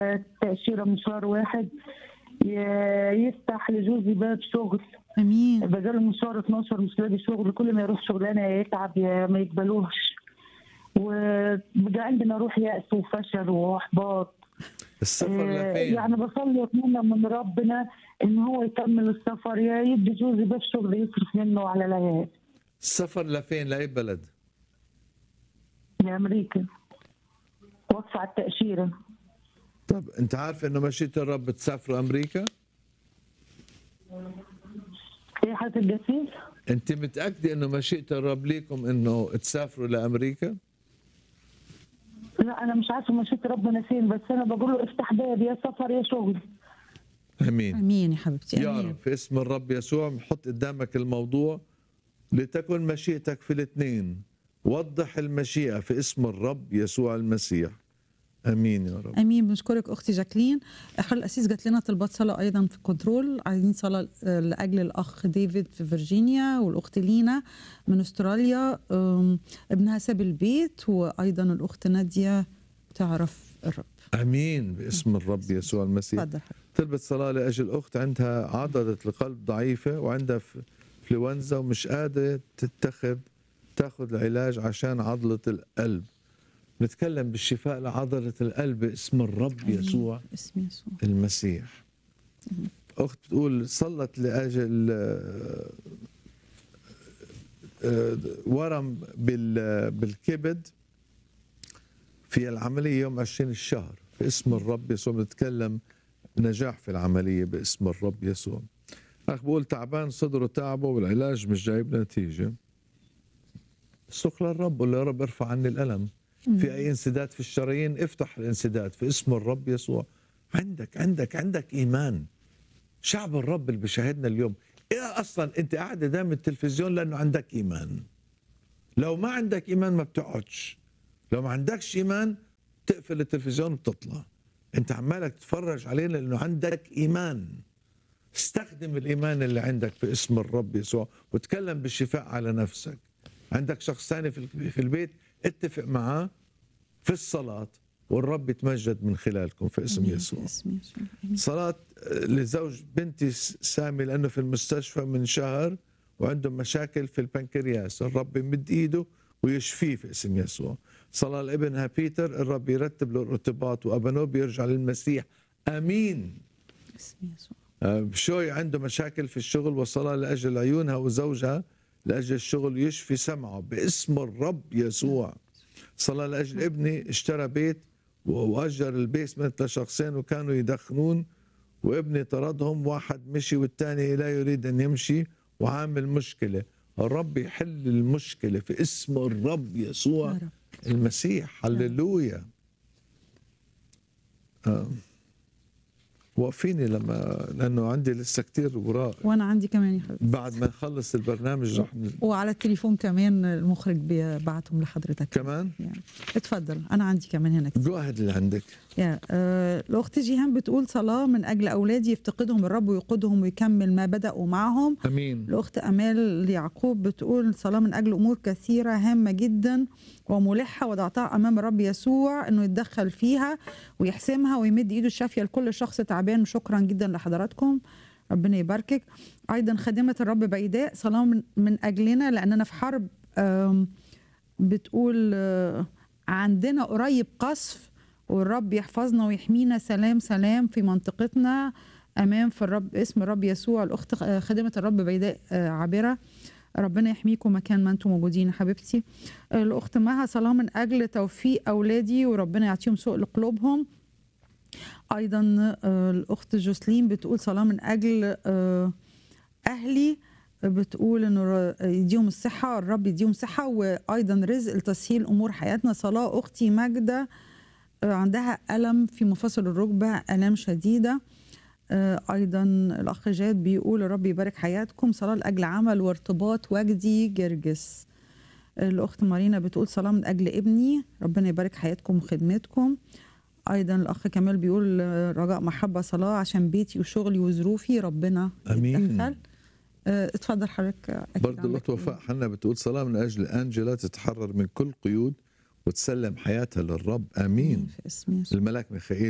تأشيرة من شهر واحد ي- يفتح لجوزي باب شغل امين بدل من شهر 12 مش لاقي شغل كل ما يروح شغلانه يا يتعب يا ما يقبلوش وبقى عندنا روح يأس وفشل واحباط السفر آه، لفين؟ يعني بصلي واتمنى من ربنا ان هو يكمل السفر يا يدي جوزي باب شغل يصرف منه على العيال السفر لفين؟ لأي بلد؟ لامريكا وقف على التأشيرة طب أنت عارف إنه مشيئة الرب تسافروا أمريكا؟ ايه حالة الجسيس؟ أنت متأكدة إنه مشيئة الرب ليكم إنه تسافروا لأمريكا؟ لا انا مش عارفه مشيت ربنا فين بس انا بقول له افتح باب يا سفر يا شغل امين امين يا حبيبتي يا امين رب في اسم الرب يسوع نحط قدامك الموضوع لتكن مشيئتك في الاثنين وضح المشيئة في اسم الرب يسوع المسيح امين يا رب امين بنشكرك اختي جاكلين اخر الاسيس جات لنا طلبات صلاه ايضا في كنترول عايزين صلاه آه، لاجل الاخ ديفيد في فيرجينيا والاخت لينا من استراليا أم، ابنها ساب البيت وايضا الاخت ناديه تعرف الرب امين باسم الرب يسوع المسيح اتفضل حبيبتي. طلبت صلاة لأجل أخت عندها عضلة القلب ضعيفة وعندها ف- فلونزا ومش قادرة تتخذ تاخذ العلاج عشان عضلة القلب نتكلم بالشفاء لعضلة القلب باسم الرب يسوع باسم يسوع المسيح أخت بتقول صلت لأجل آه، آه، ورم بال- بالكبد في العملية يوم 20 الشهر في اسم الرب يسوع بنتكلم نجاح في العملية باسم الرب يسوع أخ بقول تعبان صدره تعبه والعلاج مش جايب نتيجة سوق للرب قول له يا رب ارفع عني الألم في أي انسداد في الشرايين افتح الانسداد في اسم الرب يسوع عندك عندك عندك إيمان شعب الرب اللي بيشاهدنا اليوم إيه أصلا أنت قاعدة قدام التلفزيون لأنه عندك إيمان لو ما عندك إيمان ما بتقعدش لو ما عندكش إيمان تقفل التلفزيون وبتطلع أنت عمالك تتفرج علينا لأنه عندك إيمان استخدم الإيمان اللي عندك في اسم الرب يسوع وتكلم بالشفاء على نفسك عندك شخص ثاني في في البيت اتفق معاه في الصلاة والرب يتمجد من خلالكم في اسم آمين. يسوع باسم يسوع آمين. صلاة لزوج بنتي سامي لأنه في المستشفى من شهر وعنده مشاكل في البنكرياس الرب يمد إيده ويشفيه في اسم يسوع صلاة لابنها بيتر الرب يرتب له الارتباط وأبنوه بيرجع للمسيح أمين باسم يسوع آه، بشوي عنده مشاكل في الشغل وصلاة لأجل عيونها وزوجها لأجل الشغل يشفي سمعه باسم الرب يسوع صلاة لأجل ابني اشترى بيت وأجر البيسمنت لشخصين وكانوا يدخنون وابني طردهم واحد مشي والثاني لا يريد أن يمشي وعامل مشكلة الرب يحل المشكلة في اسم الرب يسوع يا رب. المسيح هللويا آه. وقفيني لما لانه عندي لسه كتير وراء وانا عندي كمان يا حبيبتي بعد ما نخلص البرنامج رح ن- وعلى التليفون كمان المخرج بيبعتهم لحضرتك كمان يعني اتفضل انا عندي كمان هنا كتير جو اهيد اللي عندك يا آه، الاخت جيهان بتقول صلاه من اجل اولادي يفتقدهم الرب ويقودهم ويكمل ما بداوا معهم امين الاخت امال يعقوب بتقول صلاه من اجل امور كثيره هامه جدا وملحه وضعتها امام الرب يسوع انه يتدخل فيها ويحسمها ويمد ايده الشافيه لكل شخص تعبان وشكرا جدا لحضراتكم ربنا يباركك ايضا خادمه الرب بيداء صلاه من, من اجلنا لاننا في حرب آم، بتقول آه، عندنا قريب قصف والرب يحفظنا ويحمينا سلام سلام في منطقتنا امام في الرب اسم الرب يسوع الاخت آه، خادمه الرب بيداء آه، عابره ربنا يحميكم مكان ما انتم موجودين يا حبيبتي آه، الاخت مها صلاه من اجل توفيق اولادي وربنا يعطيهم سوء لقلوبهم ايضا آه، الاخت جوسلين بتقول صلاه من اجل آه، اهلي بتقول انه ر- يديهم الصحه الرب يديهم صحه وايضا رزق لتسهيل امور حياتنا صلاه اختي ماجده آه، عندها الم في مفاصل الركبه الام شديده آه، ايضا الاخ جاد بيقول الرب يبارك حياتكم صلاه لاجل عمل وارتباط وجدي جرجس الاخت مارينا بتقول صلاه من اجل ابني ربنا يبارك حياتكم وخدمتكم ايضا الاخ كمال بيقول آه، رجاء محبه صلاه عشان بيتي وشغلي وظروفي ربنا آمين. يتدخل آه، اتفضل حضرتك آه، أكيد برضه عندك الاخت وفاء حنا بتقول صلاه من اجل انجلا تتحرر من كل قيود وتسلم حياتها للرب امين في اسم يسوع الملاك ميخائيل